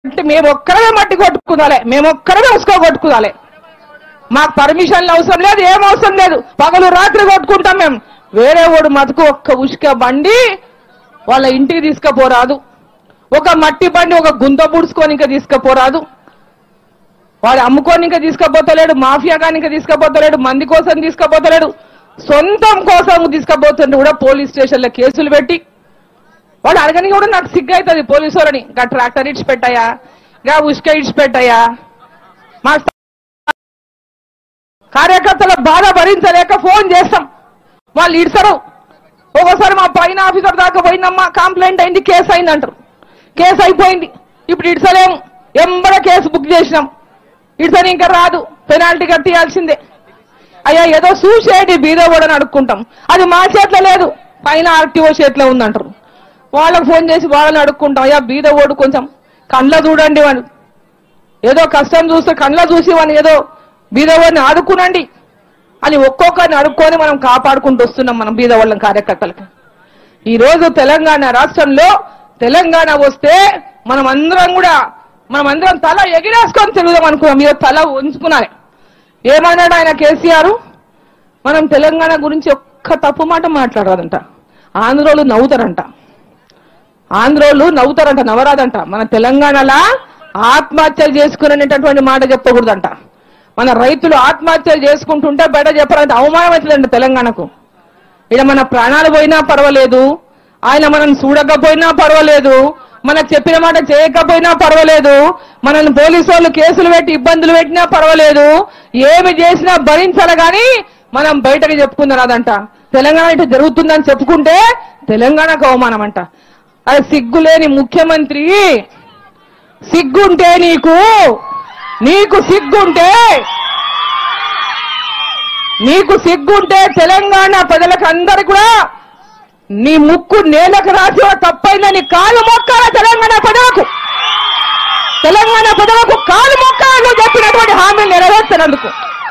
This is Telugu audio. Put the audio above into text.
అంటే మేము ఒక్కరమే మట్టి కొట్టుకునాలి మేము ఒక్కరమే ఉసుకో కొట్టుకునాలి మాకు పర్మిషన్లు అవసరం లేదు ఏం అవసరం లేదు పగలు రాత్రి కొట్టుకుంటాం మేము వేరే వాడు మతుకు ఒక్క ఉసుక బండి వాళ్ళ ఇంటికి తీసుకుపోరాదు ఒక మట్టి బండి ఒక గుంత పుడుచుకొని ఇంకా తీసుకుపోరాదు వాడు అమ్ముకొని ఇంకా తీసుకుపోతలేడు మాఫియా కానీ ఇంకా తీసుకుపోతలేడు మంది కోసం తీసుకుపోతలేడు సొంతం కోసం తీసుకుపోతుంటే కూడా పోలీస్ స్టేషన్లో కేసులు పెట్టి వాడు అడగని కూడా నాకు సిగ్గు అవుతుంది పోలీసు వాళ్ళని ఇంకా ట్రాక్టర్ ఇడిచి పెట్టాయా ఇంకా ఉసుక ఇడిచి పెట్టాయా మా కార్యకర్తల బాధ భరించలేక ఫోన్ చేస్తాం వాళ్ళు ఇడసరు ఒకసారి మా పైన ఆఫీసర్ దాకా పోయిందమ్మా కంప్లైంట్ అయింది కేసు అయింది అంటారు కేసు అయిపోయింది ఇప్పుడు ఇడసలేము ఎంబడ కేసు బుక్ చేసినాం ఇడసని ఇంకా రాదు పెనాల్టీ కట్టియాల్సిందే అయ్యా ఏదో చూసేటి బీదోడని అడుక్కుంటాం అది మా చేతిలో లేదు పైన ఆర్టీఓ చేతిలో ఉందంటారు వాళ్ళకి ఫోన్ చేసి వాళ్ళని అడుక్కుంటాం అయ్యా బీదోడు కొంచెం కండ్ల చూడండి వాడు ఏదో కష్టం చూస్తే కండ్ల చూసి వాడిని ఏదో బీదవాడిని ఆదుకునండి అని ఒక్కొక్కరిని అడుక్కొని మనం కాపాడుకుంటూ వస్తున్నాం మనం బీదవాళ్ళం కార్యకర్తలకి ఈ రోజు తెలంగాణ రాష్ట్రంలో తెలంగాణ వస్తే మనం అందరం కూడా మనం అందరం తల ఎగిరేసుకొని తిరుగుదాం అనుకున్నాం మీరు తల ఉంచుకున్నారు ఏమన్నాడు ఆయన కేసీఆర్ మనం తెలంగాణ గురించి ఒక్క తప్పు మాట మాట్లాడరాదంట ఆంధ్రోలు నవ్వుతారంట ఆంధ్రోలు నవ్వుతారంట నవరాదంట మన తెలంగాణలా ఆత్మహత్యలు చేసుకునేటటువంటి మాట చెప్పకూడదంట మన రైతులు ఆత్మహత్యలు చేసుకుంటుంటే బయట చెప్పాలంటే అవమానం అవుతుందంట తెలంగాణకు ఇక్కడ మన ప్రాణాలు పోయినా పర్వాలేదు ఆయన మనం చూడకపోయినా పర్వాలేదు మనకు చెప్పిన మాట చేయకపోయినా పర్వాలేదు మనల్ని పోలీసు వాళ్ళు కేసులు పెట్టి ఇబ్బందులు పెట్టినా పర్వాలేదు ఏమి చేసినా భరించాలి కానీ మనం బయటకు చెప్పుకుందాం అదంట తెలంగాణ ఇటు జరుగుతుందని చెప్పుకుంటే తెలంగాణకు అవమానం అంట అది సిగ్గులేని ముఖ్యమంత్రి సిగ్గుంటే నీకు నీకు సిగ్గుంటే నీకు సిగ్గుంటే తెలంగాణ ప్రజలకు అందరు కూడా నీ ముక్కు నేలకు రాసి తప్పైందా నీ కాలు మొక్కాల తెలంగాణ ప్రజలకు తెలంగాణ ప్రజలకు కాలు మొక్కాలు చెప్పినటువంటి హామీలు నెరవేర్చినందుకు